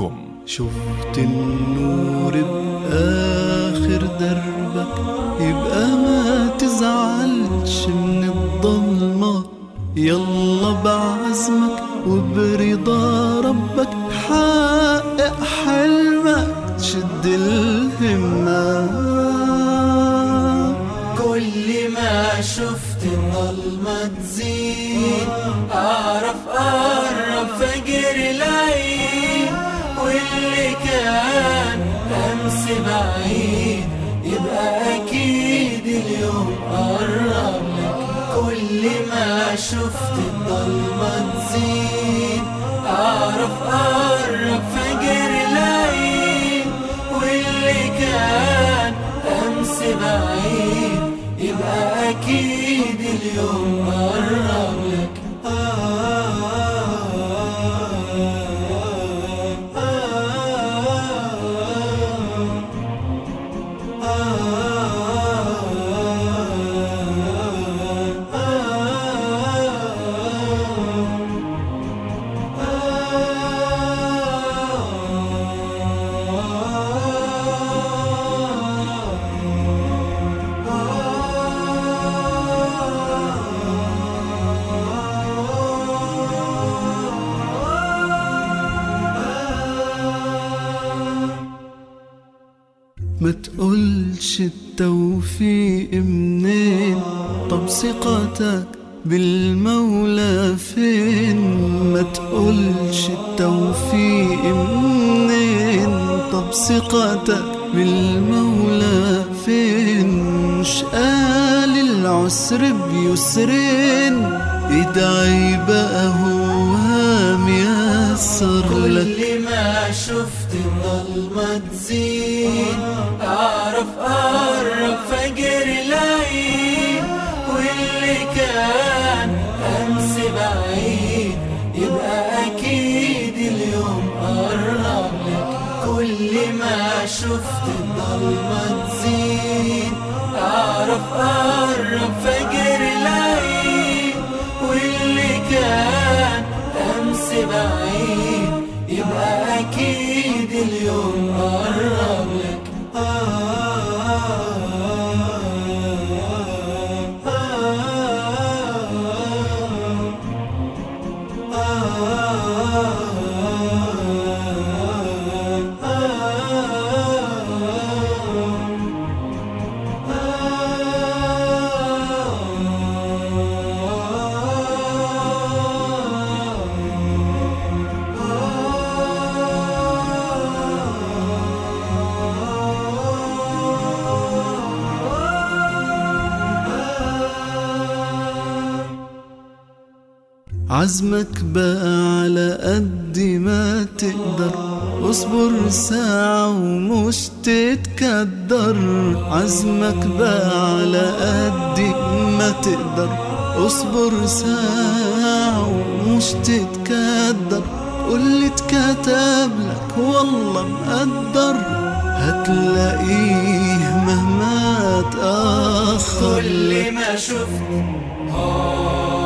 دوت كوم شفت النور بآخر دربك يبقى ما تزعلش من الضلمة يلا بعزمك وبرضا ربك حقق حلمك شد الهمة كل ما شفت الظلمة تزيد أعرف أقرب فجر العيد واللي كان أمس بعيد يبقى أكيد اليوم قرب لك كل ما شفت الظلمة تزيد أعرف أقرب فجر العيد واللي كان أمس بعيد يبقى أكيد اليوم قرب لك ما تقولش التوفيق منين طب ثقتك بالمولى فين ما تقولش التوفيق منين طب ثقتك بالمولى فين مش قال العسر بيسرين ادعي بقى هو ميسر لك كل ما شفت الظلمة تزيد أعرف أقرب فجر العيد واللي كان أمس بعيد يبقى أكيد اليوم قرب لك كل ما شفت الظلمة تزيد أعرف أقرب فجر العيد واللي كان أمس بعيد يبقى أكيد اليوم قرب لك عزمك بقى على قد ما تقدر اصبر ساعة ومش تتكدر عزمك بقى على قد ما تقدر اصبر ساعة ومش تتكدر واللي اتكتب لك والله مقدر هتلاقيه مهما تأخر كل ما شفت آه